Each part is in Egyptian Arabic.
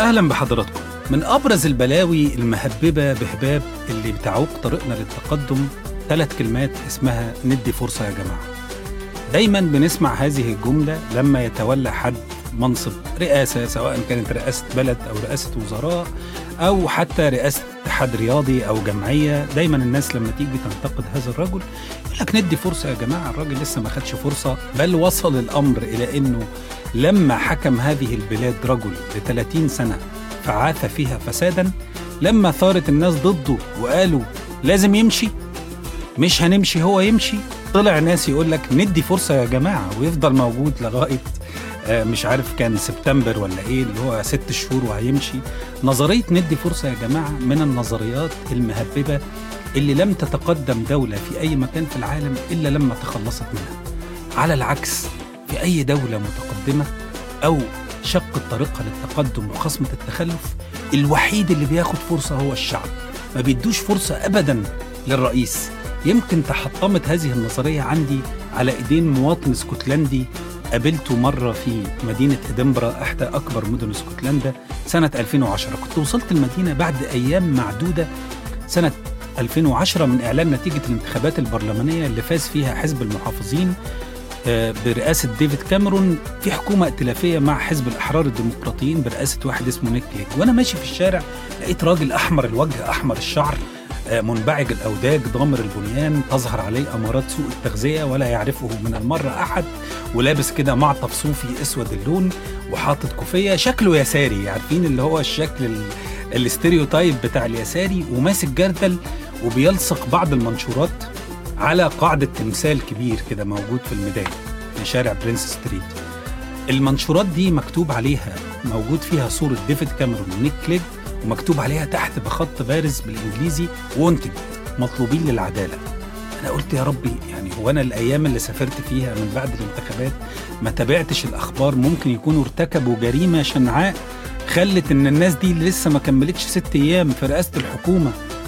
أهلا بحضراتكم من أبرز البلاوي المهببة بهباب اللي بتعوق طريقنا للتقدم ثلاث كلمات اسمها ندي فرصة يا جماعة دايما بنسمع هذه الجملة لما يتولى حد منصب رئاسة سواء كانت رئاسة بلد أو رئاسة وزراء أو حتى رئاسة اتحاد رياضي أو جمعية دايما الناس لما تيجي تنتقد هذا الرجل يقول لك ندي فرصة يا جماعة الراجل لسه ما خدش فرصة بل وصل الأمر إلى أنه لما حكم هذه البلاد رجل ل 30 سنة فعاث فيها فسادا لما ثارت الناس ضده وقالوا لازم يمشي مش هنمشي هو يمشي طلع ناس يقول لك ندي فرصة يا جماعة ويفضل موجود لغاية آه، مش عارف كان سبتمبر ولا ايه اللي هو ست شهور وهيمشي نظرية ندي فرصة يا جماعة من النظريات المهببة اللي لم تتقدم دولة في أي مكان في العالم إلا لما تخلصت منها على العكس في أي دولة متقدمة أو شق طريقها للتقدم وخصمة التخلف الوحيد اللي بياخد فرصة هو الشعب ما بيدوش فرصة أبدا للرئيس يمكن تحطمت هذه النظرية عندي على إيدين مواطن اسكتلندي قابلته مرة في مدينة إدنبرا إحدى أكبر مدن اسكتلندا سنة 2010 كنت وصلت المدينة بعد أيام معدودة سنة 2010 من إعلان نتيجة الانتخابات البرلمانية اللي فاز فيها حزب المحافظين آه، برئاسة ديفيد كاميرون في حكومة ائتلافية مع حزب الأحرار الديمقراطيين برئاسة واحد اسمه نيك كليج وأنا ماشي في الشارع لقيت راجل أحمر الوجه أحمر الشعر آه، منبعج الأوداج ضامر البنيان تظهر عليه أمارات سوء التغذية ولا يعرفه من المرة أحد ولابس كده معطف صوفي أسود اللون وحاطط كوفية شكله يساري عارفين اللي هو الشكل ال- الاستيريوتايب بتاع اليساري وماسك جردل وبيلصق بعض المنشورات على قاعدة تمثال كبير كده موجود في الميدان في شارع برنس ستريت المنشورات دي مكتوب عليها موجود فيها صورة ديفيد كاميرون ونيك كليج ومكتوب عليها تحت بخط بارز بالإنجليزي وونتد مطلوبين للعدالة أنا قلت يا ربي يعني هو أنا الأيام اللي سافرت فيها من بعد الانتخابات ما تابعتش الأخبار ممكن يكونوا ارتكبوا جريمة شنعاء خلت إن الناس دي اللي لسه ما كملتش ست أيام في رئاسة الحكومة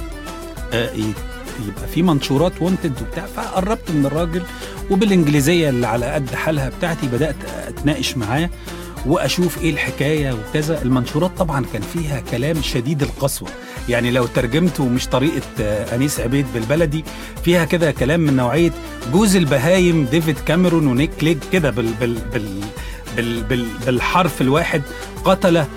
آه، ي- يبقى في منشورات وونتد وبتاع فقربت من الراجل وبالانجليزيه اللي على قد حالها بتاعتي بدات اتناقش معاه واشوف ايه الحكايه وكذا المنشورات طبعا كان فيها كلام شديد القسوه يعني لو ترجمته مش طريقه آه، انيس عبيد بالبلدي فيها كده كلام من نوعيه جوز البهايم ديفيد كاميرون ونيك كليج كده بال بال بال بال بال بالحرف الواحد قتل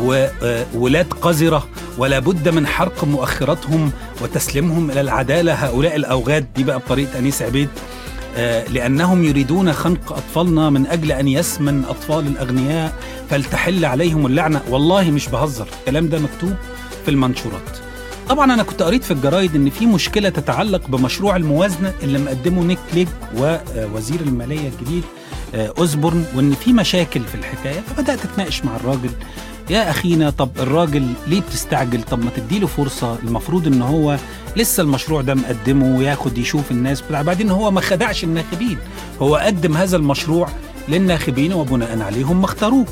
وولاد قذرة ولا بد من حرق مؤخراتهم وتسليمهم إلى العدالة هؤلاء الأوغاد دي بقى بطريقة أنيس عبيد آه، لأنهم يريدون خنق أطفالنا من أجل أن يسمن أطفال الأغنياء فلتحل عليهم اللعنة والله مش بهزر الكلام ده مكتوب في المنشورات طبعا أنا كنت قريت في الجرايد إن في مشكلة تتعلق بمشروع الموازنة اللي مقدمه نيك كليج ووزير المالية الجديد آه، أوزبورن وإن في مشاكل في الحكاية فبدأت أتناقش مع الراجل يا أخينا طب الراجل ليه بتستعجل طب ما تديله فرصة المفروض إن هو لسه المشروع ده مقدمه وياخد يشوف الناس بتاع بعدين هو ما خدعش الناخبين هو قدم هذا المشروع للناخبين وبناء عليهم ما اختاروه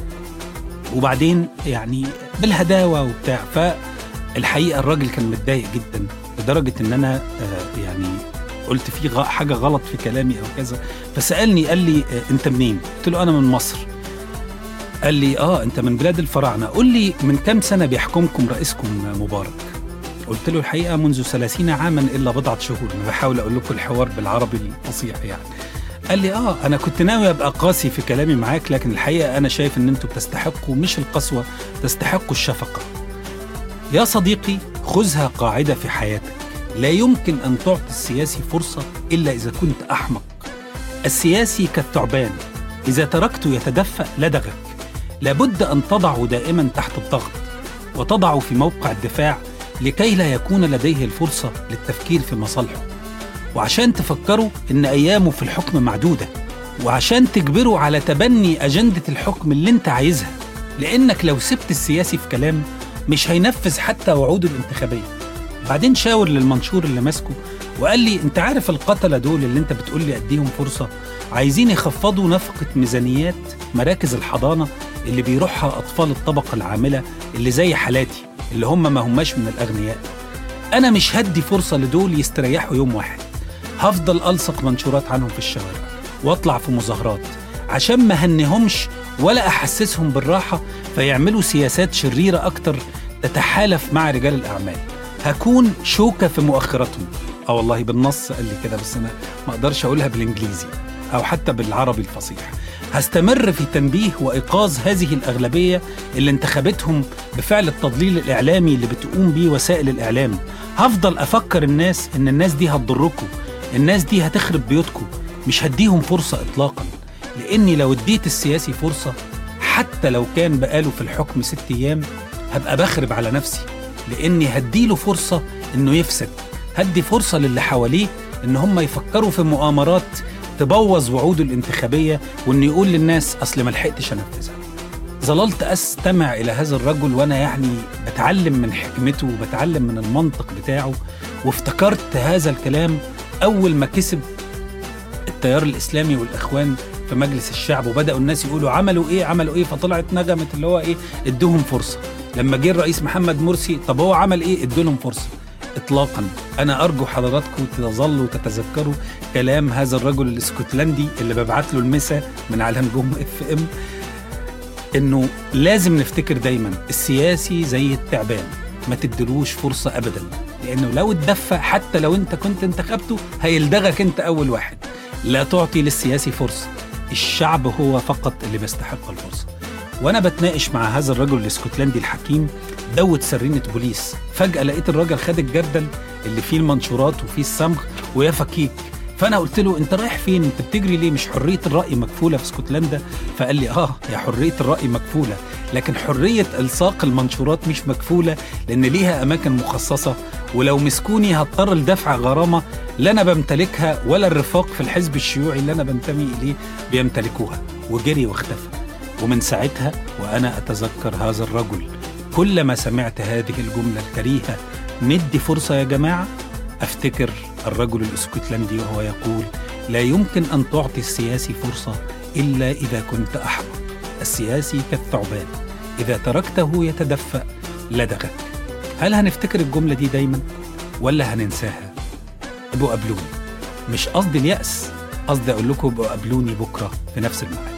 وبعدين يعني بالهداوة وبتاع فالحقيقة الراجل كان متضايق جدا لدرجة إن أنا آه، يعني قلت في غ- حاجة غلط في كلامي أو كذا فسألني قال لي آه، أنت منين؟ قلت له أنا من مصر قال لي اه انت من بلاد الفراعنه قول لي من كام سنه بيحكمكم رئيسكم مبارك قلت له الحقيقه منذ 30 عاما الا بضعه شهور انا بحاول اقول لكم الحوار بالعربي الفصيح يعني قال لي اه انا كنت ناوي ابقى قاسي في كلامي معاك لكن الحقيقه انا شايف ان انتوا بتستحقوا مش القسوه تستحقوا الشفقه يا صديقي خذها قاعده في حياتك لا يمكن ان تعطي السياسي فرصه الا اذا كنت احمق السياسي كالثعبان اذا تركته يتدفأ لدغك لابد ان تضعه دائما تحت الضغط وتضعه في موقع الدفاع لكي لا يكون لديه الفرصه للتفكير في مصالحه وعشان تفكروا ان ايامه في الحكم معدوده وعشان تجبره على تبني اجنده الحكم اللي انت عايزها لانك لو سبت السياسي في كلام مش هينفذ حتى وعوده الانتخابيه بعدين شاور للمنشور اللي ماسكه وقال لي انت عارف القتله دول اللي انت بتقول لي اديهم فرصه عايزين يخفضوا نفقه ميزانيات مراكز الحضانه اللي بيروحها اطفال الطبقه العامله اللي زي حالاتي اللي هم ما هماش من الاغنياء انا مش هدي فرصه لدول يستريحوا يوم واحد هفضل الصق منشورات عنهم في الشوارع واطلع في مظاهرات عشان ما هنهمش ولا أحسسهم بالراحة فيعملوا سياسات شريرة أكتر تتحالف مع رجال الأعمال هكون شوكة في مؤخرتهم اه والله بالنص قال لي كده بس انا ما اقدرش اقولها بالانجليزي او حتى بالعربي الفصيح هستمر في تنبيه وايقاظ هذه الاغلبيه اللي انتخبتهم بفعل التضليل الاعلامي اللي بتقوم بيه وسائل الاعلام هفضل افكر الناس ان الناس دي هتضركم الناس دي هتخرب بيوتكم مش هديهم فرصه اطلاقا لاني لو اديت السياسي فرصه حتى لو كان بقاله في الحكم ست ايام هبقى بخرب على نفسي لاني هديله فرصه انه يفسد هدي فرصه للي حواليه ان هم يفكروا في مؤامرات تبوظ وعوده الانتخابيه وانه يقول للناس اصل ما لحقتش انفذها ظللت استمع الى هذا الرجل وانا يعني بتعلم من حكمته وبتعلم من المنطق بتاعه وافتكرت هذا الكلام اول ما كسب التيار الاسلامي والاخوان في مجلس الشعب وبداوا الناس يقولوا عملوا ايه عملوا ايه فطلعت نغمه اللي هو ايه ادوهم فرصه لما جه الرئيس محمد مرسي طب هو عمل ايه ادوا لهم فرصه اطلاقا انا ارجو حضراتكم تظلوا تتذكروا كلام هذا الرجل الاسكتلندي اللي ببعت له المسا من على نجوم اف ام انه لازم نفتكر دايما السياسي زي التعبان ما تدلوش فرصه ابدا لانه لو اتدفى حتى لو انت كنت انتخبته هيلدغك انت اول واحد لا تعطي للسياسي فرصه الشعب هو فقط اللي بيستحق الفرصه وانا بتناقش مع هذا الرجل الاسكتلندي الحكيم دوت سرينة بوليس فجأة لقيت الراجل خد الجردل اللي فيه المنشورات وفيه الصمغ ويا فكيك فانا قلت له انت رايح فين انت بتجري ليه مش حريه الراي مكفوله في اسكتلندا فقال لي اه يا حريه الراي مكفوله لكن حريه الصاق المنشورات مش مكفوله لان ليها اماكن مخصصه ولو مسكوني هضطر لدفع غرامه لا انا بمتلكها ولا الرفاق في الحزب الشيوعي اللي انا بنتمي اليه بيمتلكوها وجري واختفى ومن ساعتها وانا اتذكر هذا الرجل كلما سمعت هذه الجمله الكريهه ندي فرصه يا جماعه افتكر الرجل الاسكتلندي وهو يقول لا يمكن ان تعطي السياسي فرصه الا اذا كنت احمق السياسي كالثعبان اذا تركته يتدفا لدغك هل هنفتكر الجمله دي دايما ولا هننساها ابقوا قابلوني مش قصدي الياس قصدي اقول لكم ابقوا قابلوني بكره في نفس الميعاد